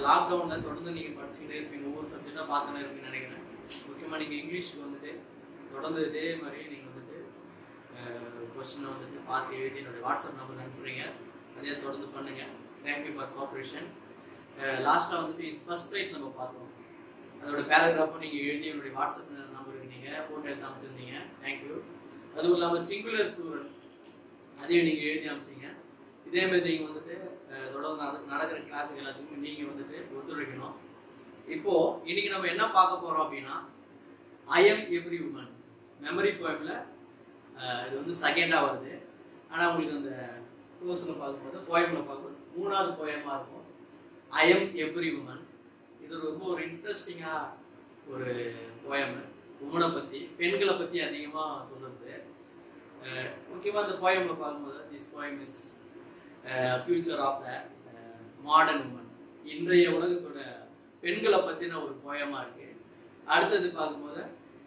லாக்டவுனில் தொடர்ந்து நீங்கள் படிச்சுக்கிட்டே இருப்பீங்க ஒவ்வொரு சப்ஜெக்டாக பார்த்துன்னு இருப்பீங்கன்னு நினைக்கிறேன் முக்கியமாக நீங்கள் இங்கிலீஷுக்கு வந்துட்டு தொடர்ந்து இதே மாதிரி நீங்கள் வந்துட்டு கொஸ்டினை வந்துட்டு பார்த்து எழுதி என்னுடைய வாட்ஸ்அப் நம்பர் அனுப்புறீங்க அதே தொடர்ந்து பண்ணுங்கள் தேங்க்யூ ஃபார் கோஆப்ரேஷன் லாஸ்ட்டாக வந்துட்டு இஸ் ஃபர்ஸ்ட் ரைட் நம்ம பார்த்தோம் அதோட பேராகிராஃபும் நீங்கள் எழுதி என்னுடைய வாட்ஸ்அப் நம்பருக்கு நீங்கள் ஃபோட்டோ எடுத்து அமைச்சிருந்தீங்க தேங்க்யூ அதுவும் இல்லாமல் சிங்குலர் ப்ளூரல் அதையும் நீங்கள் எழுதி அமைச்சிங்க இதே மாதிரி நீங்கள் வந்துட்டு அஹ், தொடர்ந்து நட- நடக்கிற கிளாஸுக்கு எல்லாத்துக்கும் நீங்கள் வந்துட்டு ஒத்துழைக்கணும் இப்போ இன்னைக்கு நம்ம என்ன பார்க்க போறோம் அப்படின்னா I am every woman memory போயம்ல இது வந்து செகண்டா வருது ஆனா உங்களுக்கு அந்த கோர்ஸ்ல பார்க்கும்போது போயம்ல பார்க்கும்போது மூணாவது போயமா இருக்கும் ஐ எம் எவ்ரி உமன் இது ரொம்ப ஒரு இன்ட்ரெஸ்டிங்கா ஒரு போயம் உமனை பத்தி பெண்களை பத்தி அதிகமா சொல்றது அஹ், முக்கியமா இந்த போயம்ல பார்க்கும்போது this poem is future of the modern woman இன்றைய உலகத்தோட பெண்களை பத்தின ஒரு போயமா இருக்கு அடுத்தது பார்க்கும்போது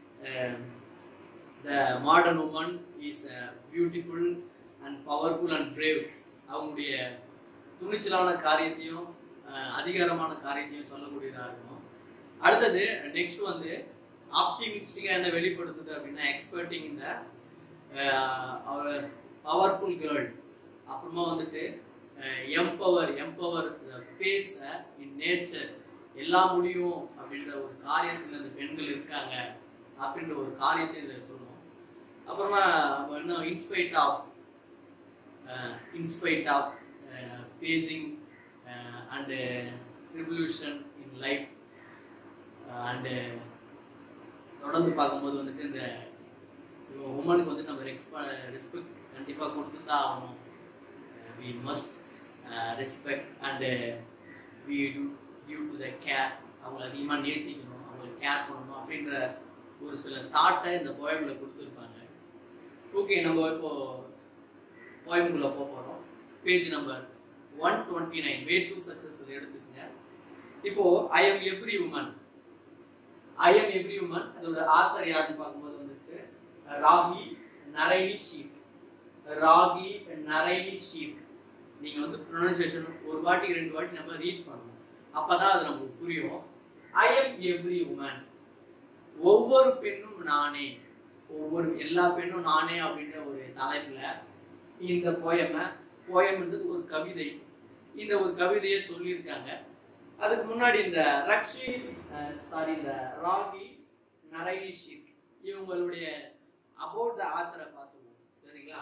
the modern woman is beautiful and powerful and brave அவங்களுடைய துணிச்சலான காரியத்தையும் அஹ், அதிகாரமான காரியத்தையும் சொல்லக்கூடியதாக இருக்கும் அடுத்தது நெக்ஸ்ட் வந்து ஆப்டிமிஸ்டிக்காக என்ன வெளிப்படுத்துது அப்படின்னா எக்ஸ்பர்ட்டிங் இந்த அவர் பவர்ஃபுல் கேர்ள் அப்புறமா வந்துட்டு empower empower face in nature எல்லாம் முடியும் அப்படின்ற ஒரு காரியத்தில் அந்த பெண்கள் இருக்காங்க அப்படின்ற ஒரு காரியத்தை இதில் சொல்லுவோம் அப்புறமா நம்ம இன்னும் in spite of in spite of facing and revolution in life and தொடர்ந்து பார்க்கும்போது வந்துட்டு இந்த உமனுக்கு வந்து நம்ம ரெக்ஸ்ப ரெஸ்பெக்ட் கண்டிப்பாக கொடுத்து தான் ஆகணும் we must respect and we do due to the care அவங்கள அதிகமாக நேசிக்கணும் அவங்களுக்கு கேர் பண்ணணும் அப்படின்ற ஒரு சில தாட்டை இந்த போயம்ல கொடுத்துருப்பாங்க ஓகே நம்ம இப்போ போயம்குள்ளே போக போகிறோம் page number one twenty nine way to success எடுத்துக்கங்க இப்போ I am every woman I am every woman அதோட ஆத்தர் யாருன்னு பார்க்கும்போது வந்துட்டு ராகி நரைனி ஷீக் ராகி நரைனி ஷீக் நீங்க வந்து ப்ரொனன்சியேஷன் ஒரு வாட்டி ரெண்டு வாட்டி நம்ம ரீட் பண்ணணும் அப்பதான் அது நமக்கு புரியும் ஐ எம் எவ்ரி உமன் ஒவ்வொரு பெண்ணும் நானே ஒவ்வொரு எல்லா பெண்ணும் நானே அப்படின்ற ஒரு தலைப்புல இந்த போயமை போயம்ன்றது ஒரு கவிதை இந்த ஒரு கவிதையை சொல்லியிருக்காங்க அதுக்கு முன்னாடி இந்த ரக்ஷி சாரி இந்த ராகி நரைனி ஷிக் இவங்களுடைய அபவுட் த ஆத்தரை பார்த்துக்குவோம் சரிங்களா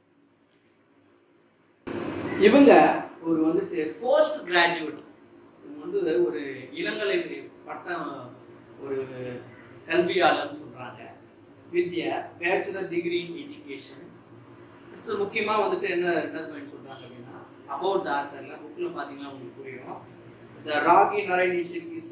இவங்க ஒரு வந்துட்டு போஸ்ட் கிராஜுவேட் இவங்க வந்து ஒரு இளங்கலை பட்டம் ஒரு கல்வியாளர்னு சொல்றாங்க with a bachelor degree in education அடுத்து முக்கியமா வந்துட்டு என்ன ரெண்டாவது பாயிண்ட் சொல்றாங்க அப்படின்னா அபவுட் த ஆத்தர்ல புக்ல பாத்தீங்கன்னா உங்களுக்கு புரியும் த ராகி நரேனிஷன் இஸ்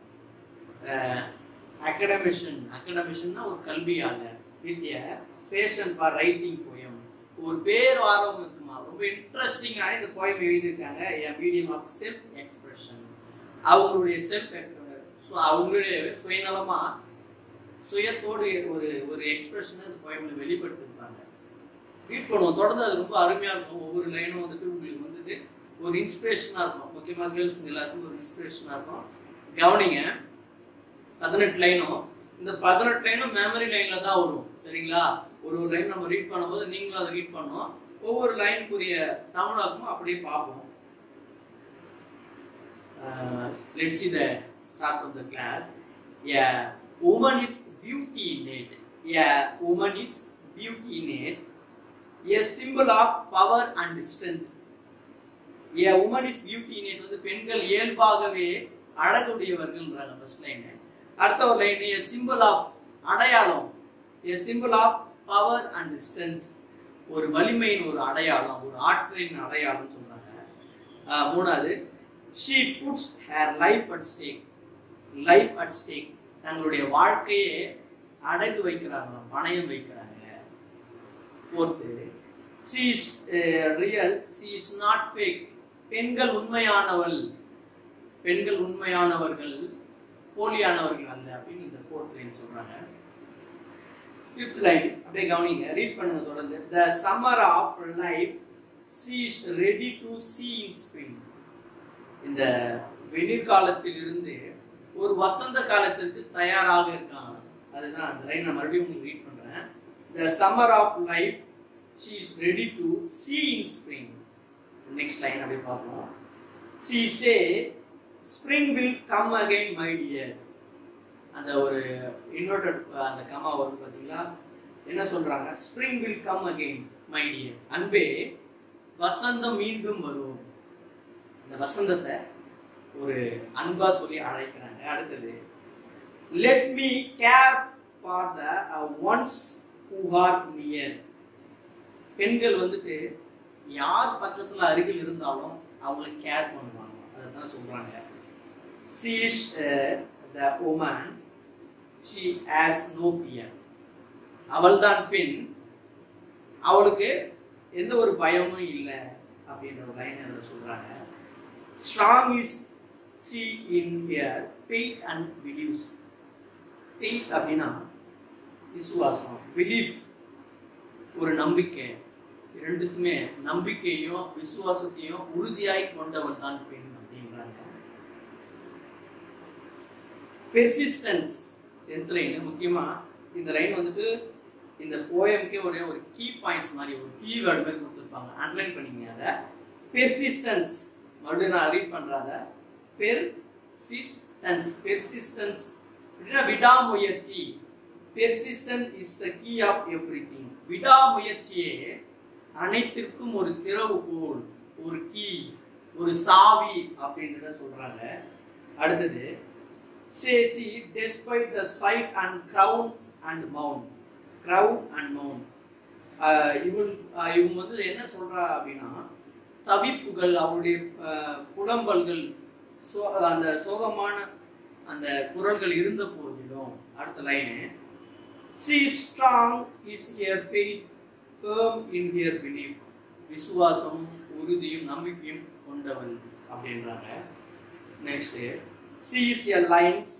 அகடமிஷன் அகடமிஷன்னா ஒரு கல்வியாளர் with a passion for writing poem ஒரு பேர் ஆர்வம் இருக்குமா ரொம்ப இன்ட்ரெஸ்டிங்காக இந்த போயம் எழுதியிருக்காங்க a medium of self expression அவங்களுடைய செல்ஃப் ஸோ அவங்களுடைய சுயநலமா சுயத்தோடு ஒரு ஒரு எக்ஸ்பிரஷனை இந்த போயம்ல வெளிப்படுத்திருப்பாங்க ரீட் பண்ணுவோம் தொடர்ந்து அது ரொம்ப அருமையா இருக்கும் ஒவ்வொரு லைனும் வந்துட்டு உங்களுக்கு வந்துட்டு ஒரு இன்ஸ்பிரேஷனா இருக்கும் முக்கியமா கேர்ள்ஸ் எல்லாருக்கும் ஒரு இன்ஸ்பிரேஷனா இருக்கும் கவனிங்க பதினெட்டு லைனும் இந்த பதினெட்டு லைனும் மெமரி லைன்ல தான் வரும் சரிங்களா ஒரு ஒரு லைன் நம்ம ரீட் பண்ணும்போது நீங்களும் அதை ரீட் பண்ணணும் ஒவ்வொரு லைனுக்குரிய தமிழாக்கும் அப்படியே பார்ப்போம் let's see the start of the class a woman is beauty in it a woman is beauty in it a symbol of power and strength a woman is beauty in it வந்து பெண்கள் இயல்பாகவே அழகுடையவர்கள்ன்றாங்க first line அடுத்த ஒரு line a symbol of அடையாளம் a symbol of power and strength ஒரு வலிமையின் ஒரு அடையாளம் ஒரு ஆற்றலின் அடையாளம் சொல்றாங்க ஆஹ் மூணாவது she puts her life at stake life at stake தங்களுடைய வாழ்க்கையை அடகு வைக்கிறாங்க பணயம் வைக்கிறாங்க fourth she is real she is not fake பெண்கள் உண்மையானவள் பெண்கள் உண்மையானவர்கள் போலியானவர்கள் அல்ல அப்படின்னு இந்த ஃபோர்த் லைன் சொல்றாங்க ஃபிஃப்த் லைன் அப்படியே கவனிங்க ரீட் பண்ணுங்க தொடர்ந்து the summer of life she is ready to see in spring இந்த வெயில் காலத்திலிருந்து ஒரு வசந்த காலத்திற்கு தயாராக இருக்காங்க அதுதான் அந்த லைன் நான் மறுபடியும் உங்களுக்கு ரீட் பண்றேன் the summer of life she is ready to see in spring next line அப்படியே பார்ப்போம் she says spring will come again my dear அந்த ஒரு இன்னொரு அந்த கமா வருது பார்த்தீங்களா என்ன சொல்றாங்க spring will come again my dear அன்பே வசந்தம் மீண்டும் வரும் இந்த வசந்தத்தை ஒரு அன்பா சொல்லி அழைக்கிறாங்க அடுத்தது let me care for the ones who are near பெண்கள் வந்துட்டு யார் பக்கத்துல அருகில் இருந்தாலும் அவங்கள கேர் பண்ணுவாங்க அதுதான் சொல்றாங்க she is uh, the woman she has no fear அவள்தான் பெண் அவளுக்கு எந்த ஒரு பயமும் இல்லை அப்படின்ற ஒரு லைன் அதில் சொல்றாங்க strong is she in her faith and believes faith அப்படின்னா விசுவாசம் பிலீவ் ஒரு நம்பிக்கை ரெண்டுக்குமே நம்பிக்கையும் விசுவாசத்தையும் உறுதியாய் கொண்டவள் தான் பெண் அப்படின்றாங்க பெர்சிஸ்டன்ஸ் டென்த் லைன் முக்கியமா இந்த லைன் வந்துட்டு இந்த போயம்க்கே ஒரே ஒரு கீ பாயிண்ட்ஸ் மாதிரி ஒரு கீ வேர்டு மாதிரி கொடுத்துருப்பாங்க அண்டர்லைன் பண்ணிங்க அதை பெர்சிஸ்டன்ஸ் மறுபடியும் நான் ரீட் பண்றாத பெர்சிஸ்டன்ஸ் பெர்சிஸ்டன்ஸ் அப்படின்னா விடாமுயற்சி persistent is the key of everything விடாமுயற்சியே அனைத்திற்கும் ஒரு திறவுகோல் ஒரு கீ ஒரு சாவி அப்படின்றத சொல்றாங்க அடுத்தது says he despite the sight and crown and mount crown and mount ஆஹ் இவள் ஆஹ் இவங்க வந்து என்ன சொல்றா அப்படின்னா தவிப்புகள் அவருடைய ஆஹ் புலம்பல்கள் சோ அந்த சோகமான அந்த குரல்கள் இருந்த போதிலும் அடுத்த line she strong is her faith firm in her belief விசுவாசம் உறுதியும் நம்பிக்கையும் கொண்டவள் அப்படின்றாங்க next she is a lines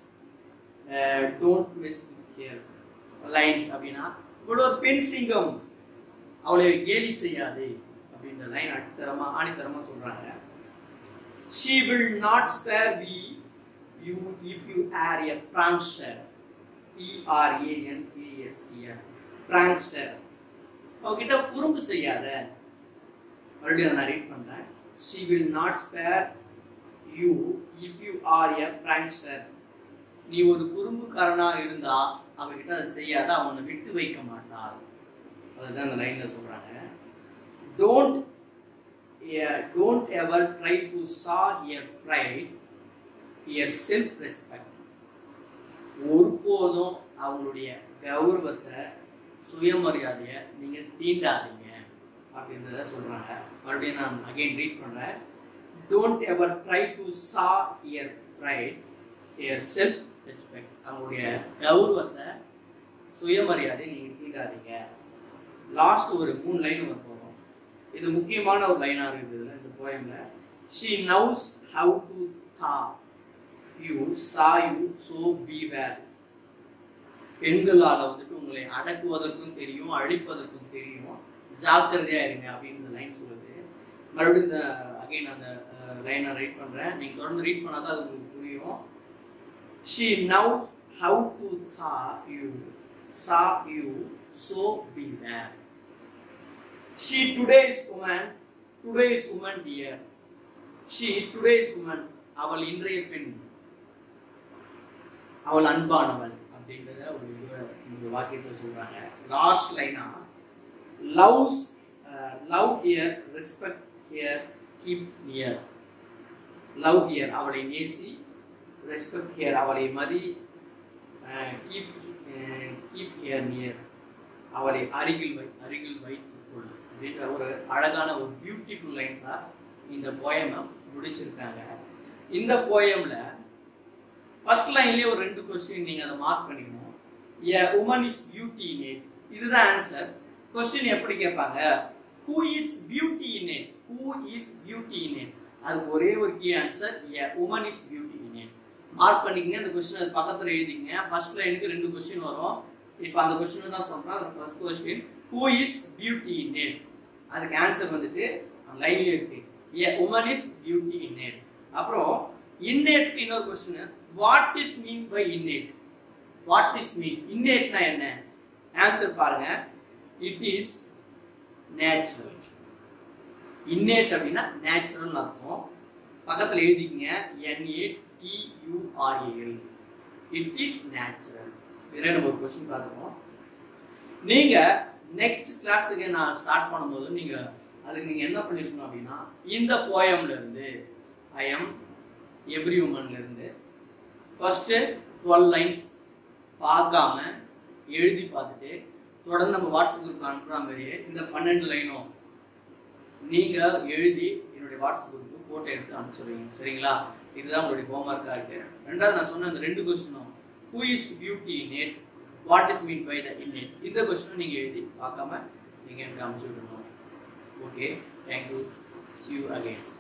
don't miss her lines அப்படின்னா இப்படி ஒரு பெண் சிங்கம் அவளை கேலி செய்யாதே அப்படின்ற லைன் அடித்தரமா ஆணித்தரமா சொல்றாங்க she will not spare we you if you are a prankster p r a n k s t r prankster அவகிட்ட குறும்பு செய்யாத மறுபடியும் நான் ரீட் பண்றேன் she will not spare you if you are a prankster நீ ஒரு குறும்புக்காரனா இருந்தா அவகிட்ட அதை செய்யாத அவனை விட்டு வைக்க மாட்டாள் அதுதான் அந்த லைன்ல சொல்றாங்க don't don't ever try to saw your pride your self respect ஒருபோதும் அவங்களுடைய கௌரவத்தை சுயமரியாதையை நீங்க தீண்டாதீங்க அப்படின்றத சொல்றாங்க மறுபடியும் நான் அகைன் ரீட் பண்றேன் don't ever try to saw her pride her self respect அவங்களுடைய கௌரவத்தை சுயமரியாதை நீங்க தீண்டாதீங்க லாஸ்ட் ஒரு மூணு லைன் வந்து போகும் இது முக்கியமான ஒரு லைனா இருக்குது இதுல, இந்த போயம்ல she knows how to the you saw you so be where பெண்களால வந்துட்டு உங்களை அடக்குவதற்கும் தெரியும் அழிப்பதற்கும் தெரியும் ஜாக்கிரதையா இருங்க அப்படின்னு இந்த லைன் சொல்லுது மறுபடியும் இந்த அகைன் அந்த லைன் நான் ரீட் பண்றேன் நீங்க தொடர்ந்து ரீட் பண்ணாதான் அது உங்களுக்கு புரியும் she now how to the you saw you so be where she today's woman today's woman dear she today's woman அவள் இன்றைய பெண் அவள் அன்பானவள் அப்படின்றத ஒரு இதுவ இந்த வாக்கியத்தில் சொல்றாங்க லாஸ்ட் லைனா loves love her respect her keep near love her அவளை நேசி ரெஸ்பெக்ட் ஹியர் அவளை மதி கீப் கீப் ஹியர் நியர் அவளை அருகில் வை அருகில் வைத்துக்கொள் அப்படின்ற ஒரு அழகான ஒரு பியூட்டிஃபுல் லைன்ஸா இந்த போயமை முடிச்சிருக்காங்க இந்த போயம்ல ஃபர்ஸ்ட் லைன்லயே ஒரு ரெண்டு கொஸ்டின் நீங்க அதை மார்க் பண்ணிக்கணும் a woman is beauty in it இதுதான் ஆன்சர் கொஸ்டின் எப்படி கேட்பாங்க who is beauty in it who is beauty in it அதுக்கு ஒரே ஒரு key answer a woman is beauty in it mark பண்ணிக்கங்க அந்த கொஸ்டின் அது பக்கத்துல எழுதிங்க ஃபர்ஸ்ட் லைனுக்கு ரெண்டு கொஸ்டின் வரும் இப்போ அந்த கொஸ்டின் தான் சொல்றேன் அது first question who is beauty in it அதுக்கு ஆன்சர் வந்துட்டு லைன்ல இருக்கு a woman is beauty in it அப்புறம் இன்னேட் இன்னொரு question what is mean by innate what is mean இன்னேட்னா என்ன ஆன்சர் பாருங்க இட் இஸ் நேச்சுரல் இன்னேட் அப்படின்னா நேச்சுரல் அர்த்தம் பக்கத்தில் எழுதிக்கங்க N A T U R A L it is natural இதே நம்ம ஒரு கொஸ்டின் பார்த்துக்கோம் நீங்க நெக்ஸ்ட் கிளாஸுக்கு நான் ஸ்டார்ட் பண்ணும்போது நீங்க அதுக்கு நீங்க என்ன பண்ணிருக்கணும் அப்படின்னா இந்த போயம்ல இருந்து ஐ எம் எவ்ரி உமன்ல இருந்து ஃபர்ஸ்ட் டுவெல் லைன்ஸ் பார்க்காம எழுதி பார்த்துட்டு தொடர்ந்து நம்ம வாட்ஸ்அப் குரூப்ல அனுப்புற மாதிரியே இந்த பன்னெண்டு லைனும் நீங்க எழுதி என்னுடைய வாட்ஸ்அப் குரூப்புக்கு போட்டோ எடுத்து அனுப்பிச்சுடுவீங்க சரிங்களா இதுதான் உங்களுடைய ஹோம்ஒர்க்காக இருக்கு ரெண்டாவது நான் சொன்ன அந்த ரெண்டு கொஸ்டினும் who is beauty in it what is mean by the in it இந்த கொஸ்டினும் நீங்கள் எழுதி பார்க்காம நீங்கள் எனக்கு அனுப்பிச்சு விடணும் okay thank you see you again